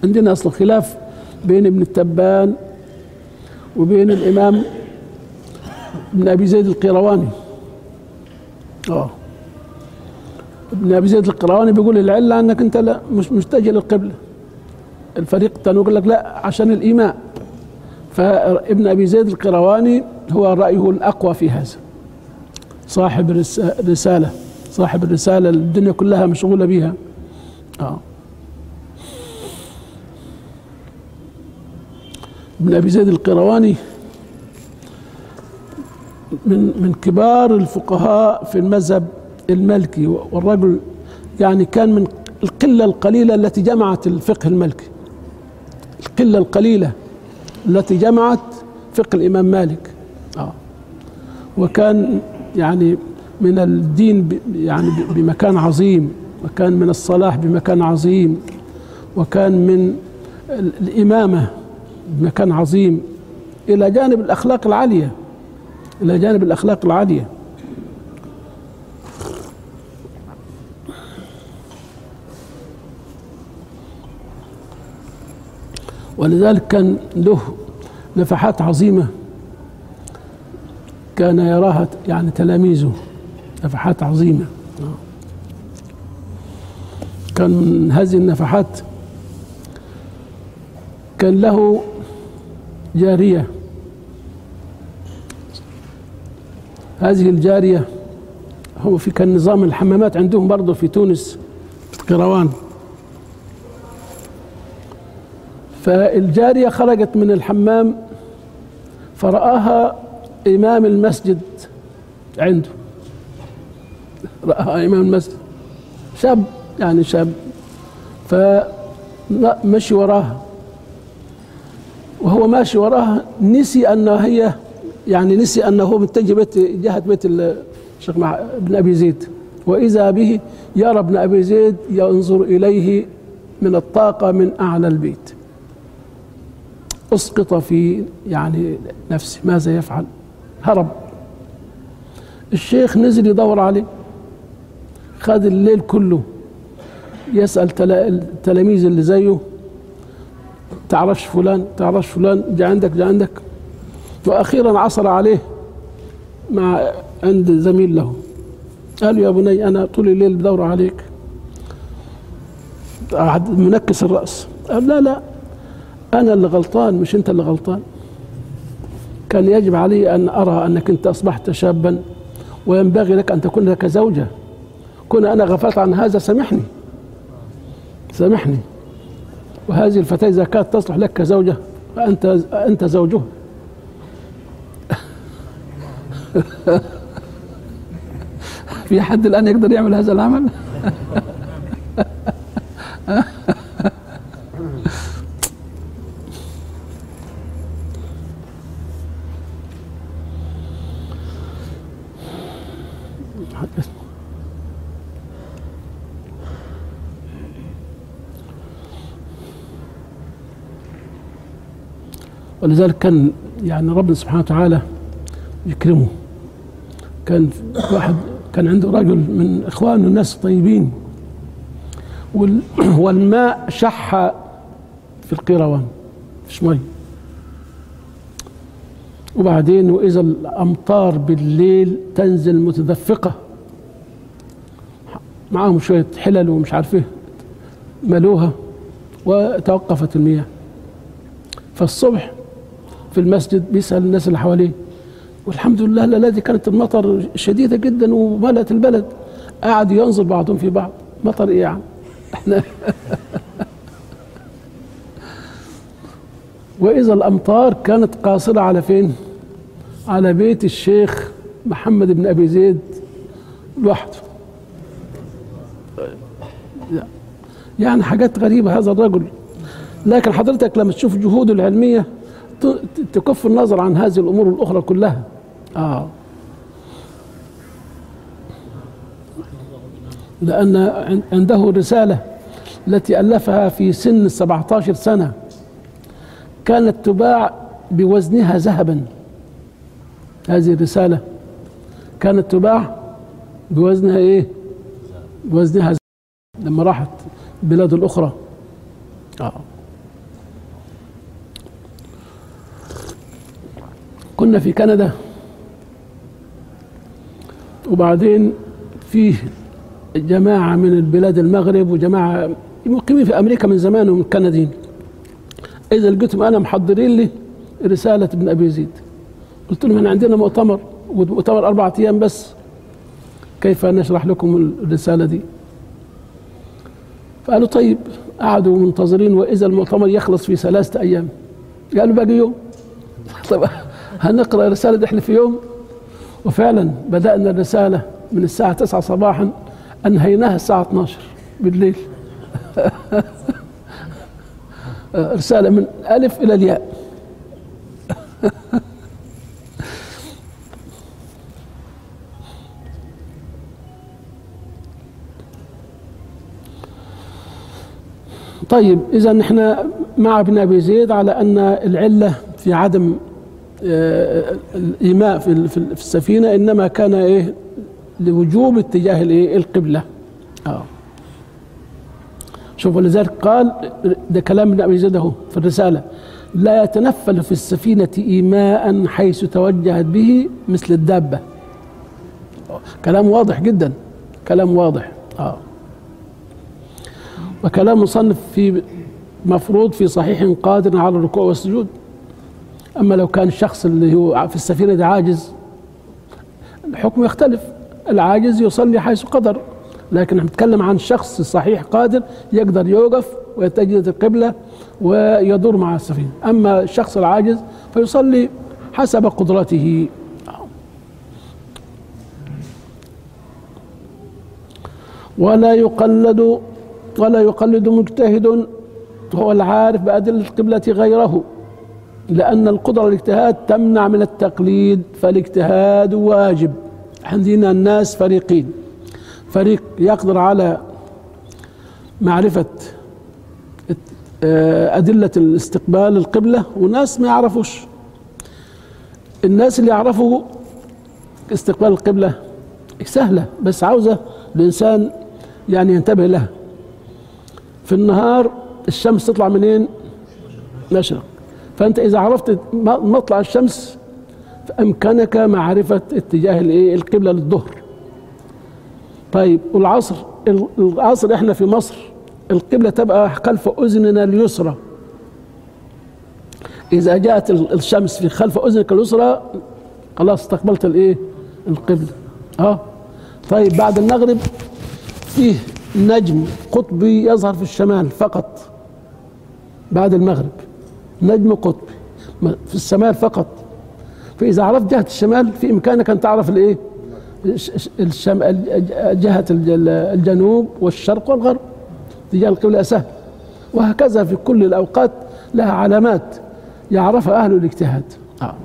عندنا اصلا خلاف بين ابن التبان وبين الامام ابن ابي زيد القيرواني اه ابن ابي زيد القيرواني بيقول العله انك انت لا مش متجه للقبله الفريق الثاني يقول لك لا عشان الايماء فابن ابي زيد القيرواني هو رايه الاقوى في هذا صاحب الرس- الرساله صاحب الرساله الدنيا كلها مشغوله بها اه ابن ابي زيد القيرواني من من كبار الفقهاء في المذهب المالكي والرجل يعني كان من القله القليله التي جمعت الفقه المالكي القله القليله التي جمعت فقه الامام مالك اه وكان يعني من الدين ب- يعني ب- بمكان عظيم وكان من الصلاح بمكان عظيم وكان من ال- الإمامة بمكان عظيم إلى جانب الأخلاق العالية إلى جانب الأخلاق العالية ولذلك كان له نفحات عظيمة كان يراها يعني تلاميذه نفحات عظيمة كان من هذه النفحات كان له جارية هذه الجارية هو في كان نظام الحمامات عندهم برضه في تونس في قروان فالجارية خرجت من الحمام فرآها إمام المسجد عنده رآها إمام المسجد شاب يعني شاب فمشي وراها وهو ماشي وراها نسي أن هي يعني نسي أنه متجه بيت جهة بيت الشيخ مع- ابن أبي زيد وإذا به يرى ابن أبي زيد ينظر إليه من الطاقة من أعلى البيت أسقط في يعني نفسه ماذا يفعل هرب الشيخ نزل يدور عليه خد الليل كله يسأل تلا- التلاميذ اللي زيه تعرفش فلان تعرفش فلان جا عندك جا عندك وأخيرا عثر عليه مع عند زميل له قال له يا بني أنا طول الليل بدور عليك قعد منكس الرأس قال لا لا أنا اللي غلطان مش أنت اللي غلطان كان يجب علي أن أرى أنك أنت أصبحت شابا وينبغي لك أن تكون لك زوجة كون أنا غفلت عن هذا سامحني سامحني وهذه الفتاة إذا كانت تصلح لك كزوجة فأنت أنت زوجها في حد الآن يقدر يعمل هذا العمل ولذلك كان يعني ربنا سبحانه وتعالى يكرمه كان واحد كان عنده رجل من اخوانه الناس طيبين وال- والماء شح في القيروان مش مي وبعدين واذا الامطار بالليل تنزل متدفقه معاهم شويه حلل ومش عارف ايه ملوها وتوقفت المياه فالصبح في المسجد بيسأل الناس اللي حواليه والحمد لله الذي كانت المطر شديدة جدا وملأت البلد قعد ينظر بعضهم في بعض مطر ايه يا عم احنا وإذا الأمطار كانت قاصرة على فين على بيت الشيخ محمد بن أبي زيد لوحده يعني حاجات غريبة هذا الرجل لكن حضرتك لما تشوف جهوده العلمية ت- ت- تكف النظر عن هذه الأمور الأخرى كلها آه لأن عن- عنده رسالة التي ألفها في سن 17 سنة كانت تباع بوزنها ذهبا هذه الرسالة كانت تباع بوزنها ايه بوزنها ذهب. لما راحت البلاد الأخرى آه. كنا في كندا وبعدين فيه جماعة من البلاد المغرب وجماعة مقيمين في أمريكا من زمان ومن كنديين إذا لقيتهم أنا محضرين لي رسالة ابن أبي زيد قلت لهم احنا عندنا مؤتمر مؤتمر أربعة أيام بس كيف نشرح لكم الرسالة دي فقالوا طيب قعدوا منتظرين وإذا المؤتمر يخلص في ثلاثة أيام قالوا باقي يوم طب هنقرأ الرسالة دي احنا في يوم وفعلا بدأنا الرسالة من الساعة 9 صباحا أنهيناها الساعة 12 بالليل رسالة من ألف إلى الياء طيب إذا نحن مع ابن أبي زيد على أن العلة في عدم آه، الإيماء في في السفينة إنما كان إيه لوجوب اتجاه الإيه القبلة آه. شوف ولذلك قال ده كلام ابن أبي زيد أهو في الرسالة لا يتنفل في السفينة إيماء حيث توجهت به مثل الدابة كلام واضح جدا كلام واضح آه. وكلام مصنف في مفروض في صحيح قادر على الركوع والسجود أما لو كان الشخص اللي هو في السفينة ده عاجز الحكم يختلف العاجز يصلي حيث قدر لكن نتكلم عن شخص صحيح قادر يقدر يوقف ويتجه القبلة ويدور مع السفينة أما الشخص العاجز فيصلي حسب قدرته ولا يقلد ولا يقلد مجتهد هو العارف بأدلة القبلة غيره لأن القدرة الاجتهاد تمنع من التقليد فالاجتهاد واجب عندنا الناس فريقين فريق يقدر على معرفة أدلة الاستقبال القبلة وناس ما يعرفوش الناس اللي يعرفوا استقبال القبلة سهلة بس عاوزة الإنسان يعني ينتبه لها في النهار الشمس تطلع منين مشرق فأنت إذا عرفت مطلع الشمس فأمكنك معرفة اتجاه الإيه القبلة للظهر طيب والعصر العصر احنا في مصر القبلة تبقى خلف أذننا اليسرى إذا جاءت الشمس في خلف أذنك اليسرى خلاص استقبلت الإيه القبلة اه طيب بعد المغرب فيه نجم قطبي يظهر في الشمال فقط بعد المغرب نجم قطبي في الشمال فقط فإذا عرفت جهة الشمال في إمكانك أن تعرف الإيه جهة الجنوب والشرق والغرب اتجاه القبلة سهل وهكذا في كل الأوقات لها علامات يعرفها أهل الاجتهاد آه.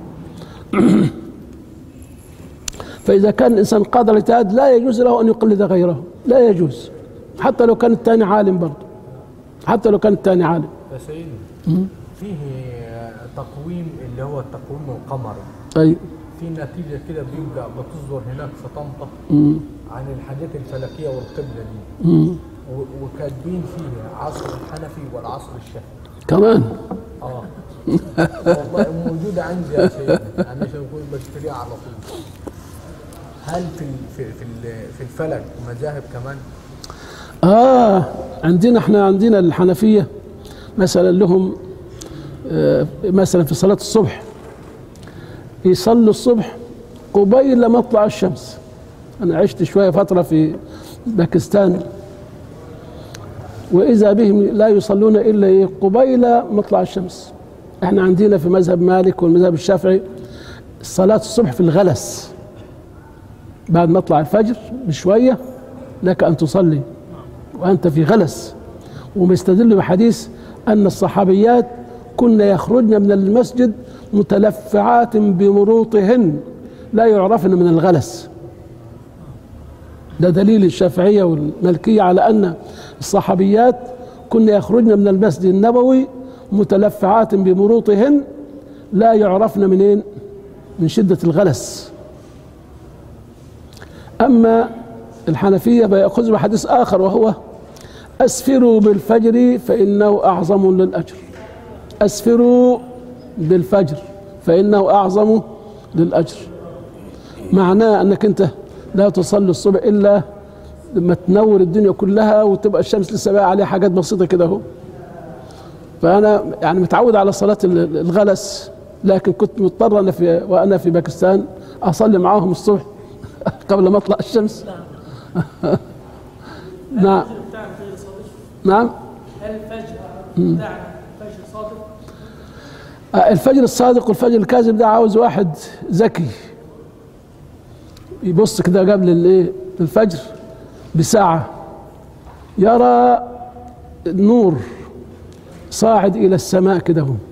فإذا كان الإنسان قادر الاجتهاد لا يجوز له أن يقلد غيره لا يجوز حتى لو كان الثاني عالم برضه حتى لو كان الثاني عالم يا سيدي فيه تقويم اللي هو التقويم القمري أي في نتيجة كده بيبقى بتصدر هناك في طنطا عن الحاجات الفلكية والقبلة دي مم. و- وكاتبين فيها عصر الحنفي والعصر الشافعي كمان اه والله موجودة عندي يا سيدي انا عشان اكون بشتريها على طول هل في ال- في في ال- في الفلك مذاهب كمان؟ آه عندنا احنا عندنا الحنفية مثلا لهم آه مثلا في صلاة الصبح يصلوا الصبح قبيل مطلع الشمس أنا عشت شوية فترة في باكستان وإذا بهم لا يصلون إلا إيه؟ قبيل مطلع الشمس احنا عندنا في مذهب مالك والمذهب الشافعي صلاة الصبح في الغلس بعد مطلع الفجر بشوية لك أن تصلي وأنت في غلس ومستدل بحديث أن الصحابيات كن يخرجن من المسجد متلفعات بمروطهن لا يعرفن من الغلس ده دليل الشافعية والمالكية على أن الصحابيات كن يخرجن من المسجد النبوي متلفعات بمروطهن لا يعرفن منين من شدة الغلس أما الحنفية فيأخذ بحديث آخر وهو أسفروا بالفجر فإنه أعظم للأجر أسفروا بالفجر فإنه أعظم للأجر معناه أنك أنت لا تصلي الصبح إلا لما تنور الدنيا كلها وتبقى الشمس لسه بقى عليها حاجات بسيطة كده أهو فأنا يعني متعود على صلاة ال- الغلس لكن كنت مضطر أنا في وأنا في باكستان أصلي معاهم الصبح قبل ما أطلع الشمس نعم الفجر بتاعنا غير صادق نعم هل الفجر بتاعنا فجر صادق آه، الفجر الصادق والفجر الكاذب ده عاوز واحد ذكي يبص كده قبل الايه الفجر بساعة يرى النور صاعد إلى السماء كده هو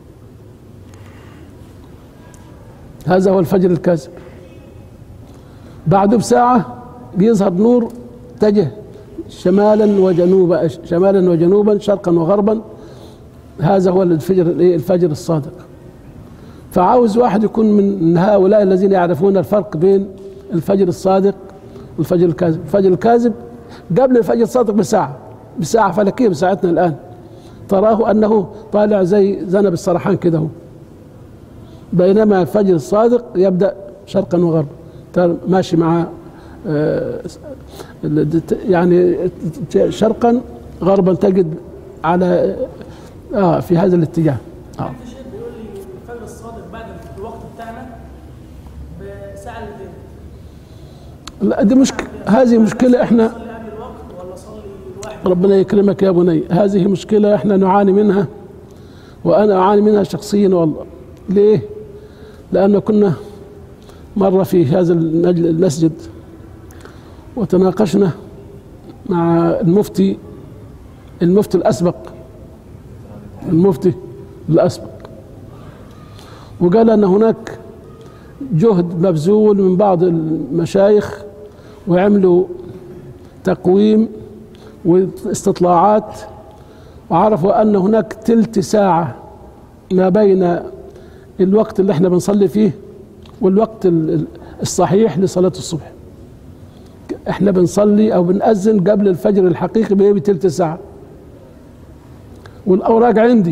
هذا هو الفجر الكاذب بعده بساعة بيظهر نور اتجه شمالا وجنوبا شمالا وجنوبا شرقا وغربا هذا هو الفجر الايه الفجر الصادق فعاوز واحد يكون من هؤلاء الذين يعرفون الفرق بين الفجر الصادق والفجر الكاذب الفجر الكاذب قبل الفجر الصادق بساعة بساعة فلكية بساعتنا الآن تراه أنه طالع زي ذنب السرحان كده هو بينما الفجر الصادق يبدأ شرقا وغربا ترى ماشي مع آه، يعني شرقا غربا تجد على اه في هذا الاتجاه اه في شيء بيقول لي الفجر الصادق بعد الوقت بتاعنا بساعة الاثنين لا دي مشكلة هذه مشكلة احنا صلي قبل الوقت ولا صلي الواحد ربنا يكرمك يا بني هذه مشكلة احنا نعاني منها وأنا أعاني منها شخصيا والله ليه؟ لأن كنا مرة في هذا المجل- المسجد وتناقشنا مع المفتي المفتي الأسبق المفتي الأسبق وقال أن هناك جهد مبذول من بعض المشايخ وعملوا تقويم واستطلاعات وعرفوا أن هناك تلت ساعة ما بين الوقت اللي احنا بنصلي فيه والوقت ال- ال- الصحيح لصلاة الصبح احنا بنصلي او بنأذن قبل الفجر الحقيقي بايه بتلت ساعة والأوراق عندي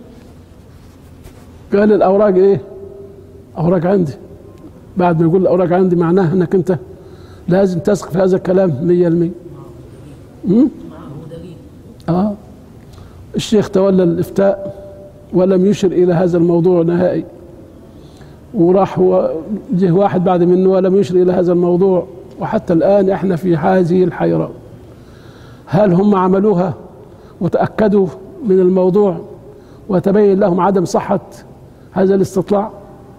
قال الأوراق ايه أوراق عندي بعد ما يقول الأوراق عندي معناها انك انت لازم تثق في هذا الكلام مية المية أمم؟ اه الشيخ تولى الإفتاء ولم يشر إلى هذا الموضوع نهائي وراح هو جه واحد بعد منه ولم يشر إلى هذا الموضوع وحتى الآن احنا في هذه الحيرة هل هم عملوها وتأكدوا من الموضوع وتبين لهم عدم صحة هذا الاستطلاع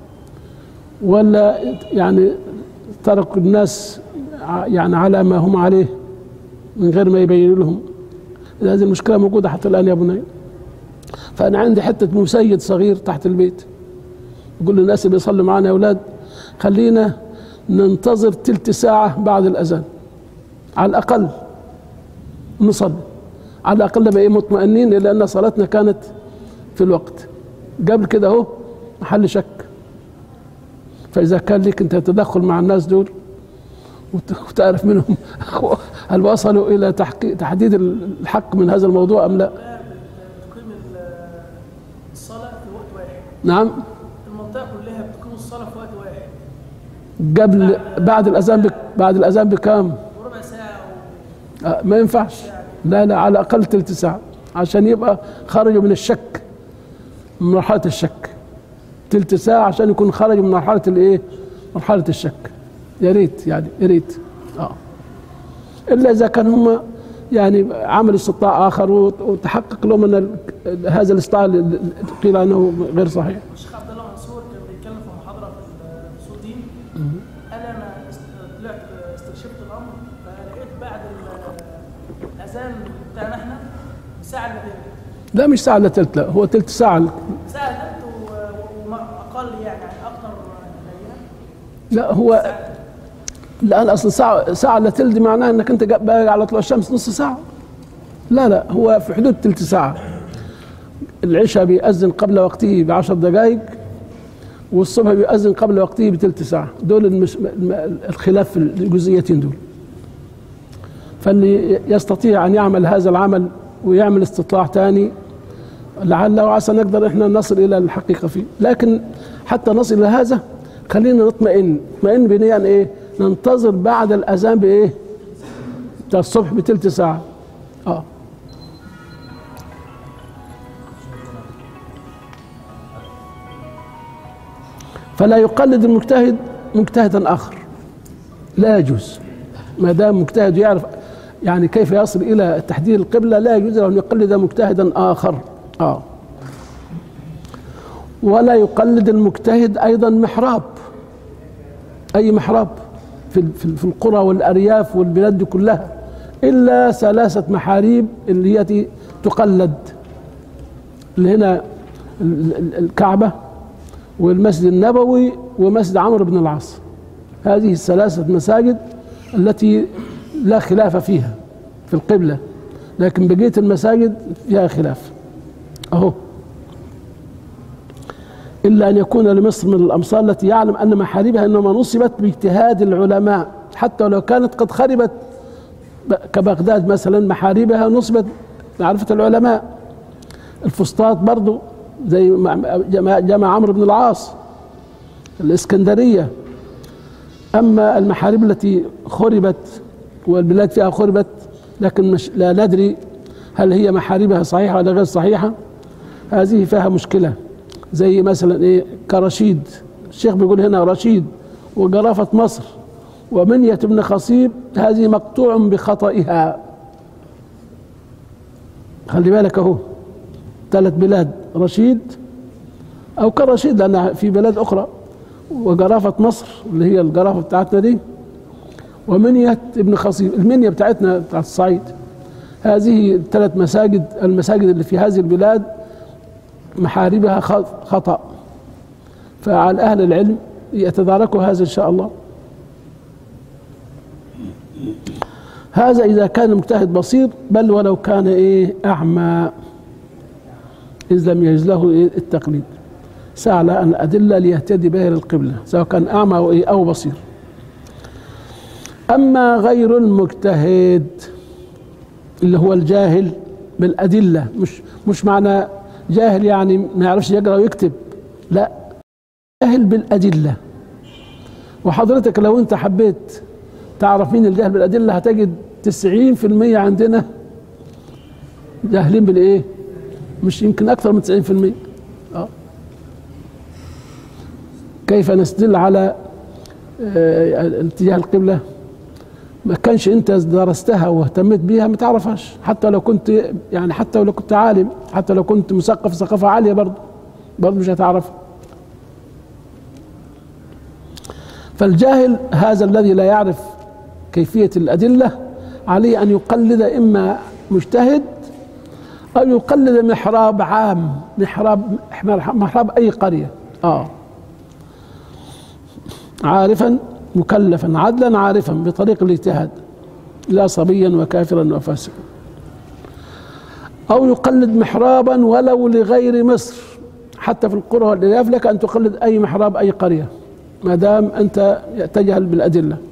ولا يعني تركوا الناس ع- يعني على ما هم عليه من غير ما يبين لهم هذه المشكلة موجودة حتى الآن يا بني فأنا عندي حتة مسيد صغير تحت البيت يقول للناس اللي بيصلوا معانا يا أولاد خلينا ننتظر تلت ساعة بعد الأذان على الأقل نصلي على الأقل نبقى إيه مطمئنين لأن صلاتنا كانت في الوقت قبل كده أهو محل شك فإذا كان لك أنت تدخل مع الناس دول وت- وتعرف منهم هل وصلوا إلى تحقيق تحديد الحق من هذا الموضوع أم لا تقيم ال- الصلاة في وقت واحد نعم المنطقة كلها بتقيم الصلاة في وقت واحد قبل بعد الأذان بك بعد الأذان بكام وربع ساعة و... آه، ما ينفعش لا لا على الأقل تلت ساعة عشان يبقى خرجوا من الشك من مرحلة الشك تلت ساعة عشان يكون خرجوا من مرحلة الإيه مرحلة الشك يا ريت يعني يا ريت اه إلا إذا كان هم يعني عملوا استطلاع آخر وت- وتحقق لهم أن ال- هذا الاستطلاع اللي قيل أنه غير صحيح الشيخ عبد الله منصور كان بيتكلم في محاضرة في ال- في سوق دين قال أنا است- طلعت استكشفت الأمر فلقيت بعد ال- الأذان بتاعنا إحنا ساعة إلا تلت لا مش ساعة إلا تلت لا هو تلت ساعة ساعة إلا تلت و- وما أقل يعني يعني أكتر قليلا لا هو لا لا اصل ساعه ساعه الا تلت دي معناها انك انت جا- باقي على طلوع الشمس نص ساعه لا لا هو في حدود تلت ساعه العشاء بيأذن قبل وقته بعشر دقائق والصبح بيأذن قبل وقته بتلت ساعه دول المش... الم- الخلاف في الجزئيتين دول فاللي يستطيع ان يعمل هذا العمل ويعمل استطلاع ثاني لعل وعسى نقدر احنا نصل الى الحقيقه فيه لكن حتى نصل الى هذا خلينا نطمئن نطمئن بنيا ايه ننتظر بعد الاذان بايه بتاع الصبح بتلت ساعه اه فلا يقلد المجتهد مجتهدا اخر لا يجوز ما دام مجتهد يعرف يعني كيف يصل الى تحديد القبله لا يجوز له ان يقلد مجتهدا اخر اه ولا يقلد المجتهد ايضا محراب اي محراب في في في القرى والارياف والبلاد دي كلها الا ثلاثه محاريب اللي هي تقلد اللي هنا ال- ال- الكعبه والمسجد النبوي ومسجد عمرو بن العاص هذه الثلاثه مساجد التي لا خلاف فيها في القبله لكن بقيه المساجد فيها خلاف اهو إلا أن يكون لمصر من الأمصار التي يعلم أن محاربها إنما نصبت باجتهاد العلماء حتى ولو كانت قد خربت ب- كبغداد مثلا محاربها نصبت معرفة العلماء الفسطاط برضو زي مع- جمع, جمع عمرو بن العاص الإسكندرية أما المحارب التي خربت والبلاد فيها خربت لكن مش لا ندري هل هي محاربها صحيحة ولا غير صحيحة هذه فيها مشكلة زي مثلا ايه كرشيد الشيخ بيقول هنا رشيد وجرافة مصر ومنية بن خصيب هذه مقطوع بخطئها خلي بالك اهو ثلاث بلاد رشيد او كرشيد لان في بلاد اخرى وجرافة مصر اللي هي الجرافة بتاعتنا دي ومنية ابن خصيب المنية بتاعتنا بتاعت الصعيد هذه الثلاث مساجد المساجد اللي في هذه البلاد محاربها خ- خطأ فعلى أهل العلم يتداركوا هذا إن شاء الله هذا إذا كان مجتهد بصير بل ولو كان إيه أعمى إذ لم يجز له إيه التقليد سعى على أن الأدلة ليهتدي بها للقبلة سواء كان أعمى أو, إيه أو بصير أما غير المجتهد اللي هو الجاهل بالأدلة مش مش معنى جاهل يعني ما يعرفش يقرأ ويكتب لا جاهل بالأدلة وحضرتك لو أنت حبيت تعرف مين الجاهل بالأدلة هتجد 90% عندنا جاهلين بالإيه؟ مش يمكن أكثر من 90% آه. كيف نستدل على آه، اتجاه القبلة ما كانش انت درستها واهتميت بيها ما تعرفهاش حتى لو كنت يعني حتى لو كنت عالم حتى لو كنت مثقف ثقافة عالية برضه برضه مش هتعرفها فالجاهل هذا الذي لا يعرف كيفية الأدلة عليه أن يقلد إما مجتهد أو يقلد محراب عام محراب محراب أي قرية آه عارفا مكلفا عدلا عارفا بطريق الاجتهاد لا صبيا وكافرا وفاسقا أو يقلد محرابا ولو لغير مصر حتى في القرى والأرياف لك أن تقلد أي محراب أي قرية ما دام أنت تجهل بالأدلة